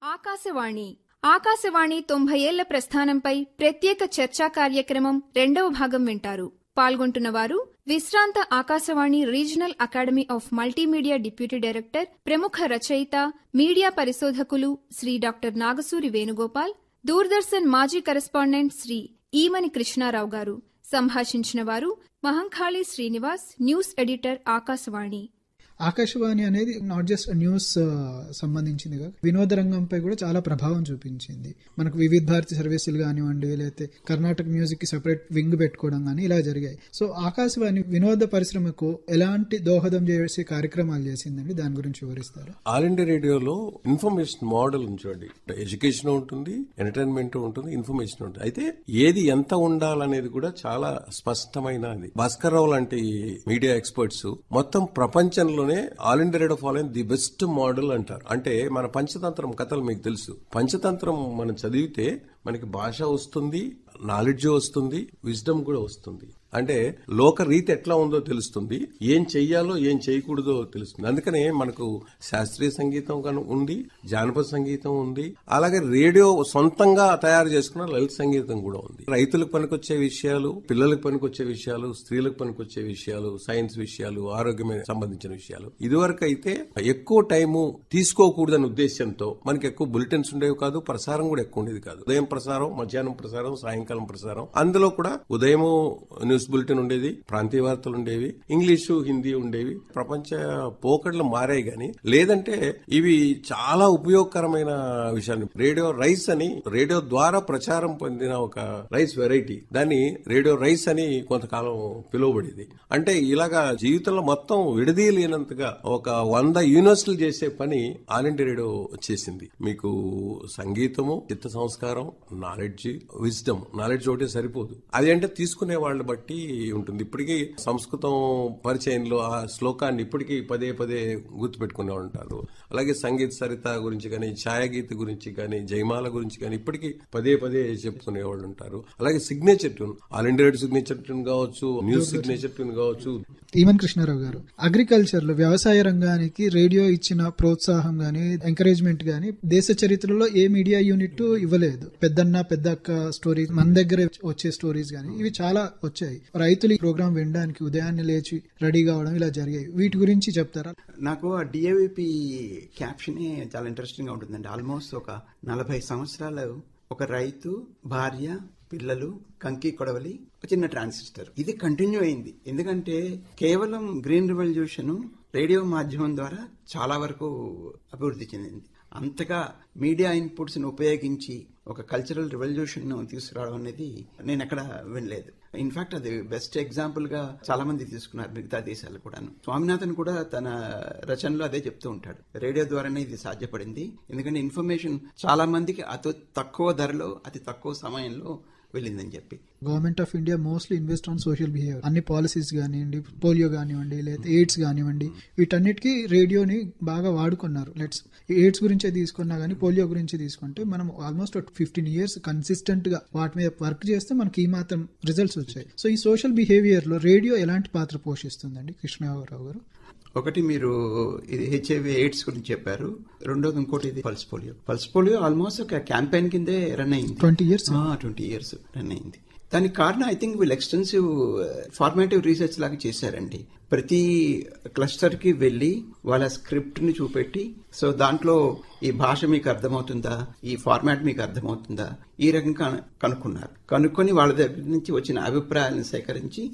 ఆకాశవాణి ఆకాశవాణి తొంభై ఏళ్ల ప్రస్థానంపై ప్రత్యేక చర్చా కార్యక్రమం రెండవ భాగం వింటారు పాల్గొంటున్నవారు విశ్రాంత Akashvani regional academy of multimedia deputy director ప్రముఖ రచయిత మీడియా పరిశోధకులు శ్రీ డాక్టర్ నాగసూరి వేణుగోపాల్ దూరదర్శన్ మాజీ కరెస్పాండెంట్ శ్రీ ఈమని కృష్ణారావు గారు సంభాషించిన వారు మహంకాళి శ్రీనివాస్ న్యూస్ ఎడిటర్ ఆకాశవాణి ఆకాశవాణి అనేది నాట్ జస్ట్ న్యూస్ సంబంధించింది కాదు వినోద రంగంపై కూడా చాలా ప్రభావం చూపించింది మనకు వివిధ భారతి సర్వీసులు కానివ్వండి లేకపోతే కర్ణాటక మ్యూజిక్ కి సెపరేట్ వింగ్ పెట్టుకోవడం కానీ ఇలా జరిగాయి సో ఆకాశవాణి వినోద పరిశ్రమకు ఎలాంటి దోహదం చేసే కార్యక్రమాలు చేసిందండి దాని గురించి వివరిస్తారు ఆల్ ఇండియా రేడియోలో ఇన్ఫర్మేషన్ మోడల్ ఉంచండి ఎడ్యుకేషన్ ఉంటుంది ఎంటర్టైన్మెంట్ ఉంటుంది ఇన్ఫర్మేషన్ ఉంటుంది అయితే ఏది ఎంత ఉండాలనేది కూడా చాలా స్పష్టమైనది భాస్కర్ రావు లాంటి మీడియా ఎక్స్పర్ట్స్ మొత్తం ప్రపంచంలోనే all India radio follow the best model అంటారు అంటే మన పంచతంత్రం కథలు మీకు తెలుసు పంచతంత్రం మనం చదివితే మనకి భాష వస్తుంది నాలెడ్జ్ వస్తుంది విజ్డమ్ కూడా వస్తుంది అంటే లోక రీతి ఎట్లా ఉందో తెలుస్తుంది ఏం చెయ్యాలో ఏం చేయకూడదో తెలుస్తుంది అందుకనే మనకు శాస్త్రీయ సంగీతం కను ఉంది జానపద సంగీతం ఉంది అలాగే రేడియో సొంతంగా తయారు చేసుకున్న లలిత సంగీతం కూడా ఉంది రైతులకు పనికొచ్చే విషయాలు పిల్లలకు పనికొచ్చే విషయాలు స్త్రీలకు పనికొచ్చే విషయాలు సైన్స్ విషయాలు ఆరోగ్యమైన సంబంధించిన విషయాలు ఇదివరకు అయితే ఎక్కువ టైము తీసుకోకూడదనే ఉద్దేశంతో మనకి ఎక్కువ బులెటిన్స్ ఉండేవి కాదు ప్రసారం కూడా ఎక్కువ ఉండేది కాదు ఉదయం ప్రసారం మధ్యాహ్నం ప్రసారం సాయంకాలం ప్రసారం అందులో కూడా ఉదయం న్యూస్ బులెటిన్ ఉండేది ప్రాంతీయ వార్తలు ఉండేవి ఇంగ్లీషు హిందీ ఉండేవి ప్రపంచ పోకడ్లు మారాయి గాని లేదంటే ఇవి చాలా ఉపయోగకరమైన విషయాలు రేడియో రైస్ అని రేడియో ద్వారా ప్రచారం పొందిన ఒక రైస్ వెరైటీ దాన్ని రేడియో రైస్ అని కొంతకాలం పిలువబడేది అంటే ఇలాగా జీవితంలో మొత్తం విడదీయలేనంతగా ఒక వంద యూనివర్సిటీలు చేసే పని ఆల్ ఇండియా రేడియో చేసింది మీకు సంగీతము చిత్త సంస్కారం నాలెడ్జ్ విజ్డమ్ నాలెడ్జ్ ఒకటే సరిపోదు అది అంటే తీసుకునే వాళ్ళ బట్టి ఉంటుంది ఇప్పటికీ సంస్కృతం పరిచయంలో ఆ శ్లోకాన్ని ఇప్పటికీ పదే పదే గుర్తుపెట్టుకునే ఉంటారు అలాగే సంగీత సరిత గురించి కానీ ఛాయాగీత గురించి కానీ జయమాల గురించి కానీ ఇప్పటికీ పదే పదే చెప్పుకునే వాళ్ళు ఉంటారు అలాగే signature tune all India radio signature tune కావచ్చు న్యూస్ సిగ్నేచర్ ట్యూన్ కావచ్చు ఈమన్ కృష్ణారావు గారు అగ్రికల్చర్ లో వ్యవసాయ రంగానికి రేడియో ఇచ్చిన ప్రోత్సాహం గాని ఎంకరేజ్మెంట్ గాని దేశ చరిత్రలో ఏ మీడియా యూనిట్ ఇవ్వలేదు పెద్దన్న పెద్దక్క స్టోరీస్ మన దగ్గర వచ్చే స్టోరీస్ గాని ఇవి చాలా వచ్చాయి రైతులు ఈ ప్రోగ్రామ్ వినడానికి ఉదయాన్నే లేచి రెడీ కావడం ఇలా జరిగాయి వీటి గురించి చెప్తారా నాకు ఆ డిఏవిపి క్యాప్షన్ చాలా ఇంట్రెస్టింగ్ గా ఉంటుందండి ఆల్మోస్ట్ ఒక నలభై సంవత్సరాలు ఒక రైతు భార్య పిల్లలు కంకి కొడవలి ఒక చిన్న ట్రాన్సిస్టర్ ఇది కంటిన్యూ అయింది ఎందుకంటే కేవలం గ్రీన్ రివల్యూషన్ రేడియో మాధ్యమం ద్వారా చాలా వరకు అభివృద్ధి చెందింది అంతగా మీడియా ఇన్పుట్స్ ని ఉపయోగించి ఒక కల్చరల్ రివల్యూషన్ తీసుకురావడం అనేది నేను ఎక్కడ వినలేదు ఇన్ఫాక్ట్ అది బెస్ట్ ఎగ్జాంపుల్ గా చాలా మంది తీసుకున్నారు మిగతా దేశాలు కూడాను స్వామినాథన్ కూడా తన రచనలో అదే చెప్తూ ఉంటాడు రేడియో ద్వారానే ఇది సాధ్యపడింది ఎందుకంటే ఇన్ఫర్మేషన్ చాలా మందికి అతి తక్కువ ధరలో అతి తక్కువ సమయంలో వెళ్ళిందని చెప్పి government of India mostly invest on social behaviour అన్ని పాలసీస్ కానివ్వండి పోలియో కానివ్వండి లేదా ఎయిడ్స్ కానివ్వండి వీటన్నిటికీ రేడియోని బాగా వాడుకున్నారు లెట్స్ ఎయిడ్స్ గురించే తీసుకున్నా కానీ పోలియో గురించి తీసుకుంటే మనం ఆల్మోస్ట్ ఫిఫ్టీన్ ఇయర్స్ కన్సిస్టెంట్ గా వాటి మీద వర్క్ చేస్తే మనకి ఈ మాత్రం రిజల్ట్స్ వచ్చాయి సో ఈ సోషల్ బిహేవియర్ లో రేడియో ఎలాంటి పాత్ర పోషిస్తుందండి కృష్ణరావు గారు ఒకటి మీరు ఇది హెచ్ఐవి ఎయిడ్స్ గురించి చెప్పారు రెండోది ఇంకోటి ఇది pulse polio pulse polio almost ఒక క్యాంపెయిన్ కిందే రన్ అయింది twenty years twenty years run అయింది దానికి కారణం ఐ థింక్ వీళ్ళు ఎక్స్టెన్సివ్ ఫార్మేటివ్ రీసెర్చ్ లాగా చేశారండి ప్రతి క్లస్టర్ కి వెళ్లి వాళ్ళ స్క్రిప్ట్ ని చూపెట్టి సో దాంట్లో ఈ భాష మీకు అర్థమవుతుందా ఈ ఫార్మాట్ మీకు అర్థమవుతుందా ఈ రకంగా కనుక్కున్నారు కనుక్కొని వాళ్ళ దగ్గర నుంచి వచ్చిన అభిప్రాయాలను సేకరించి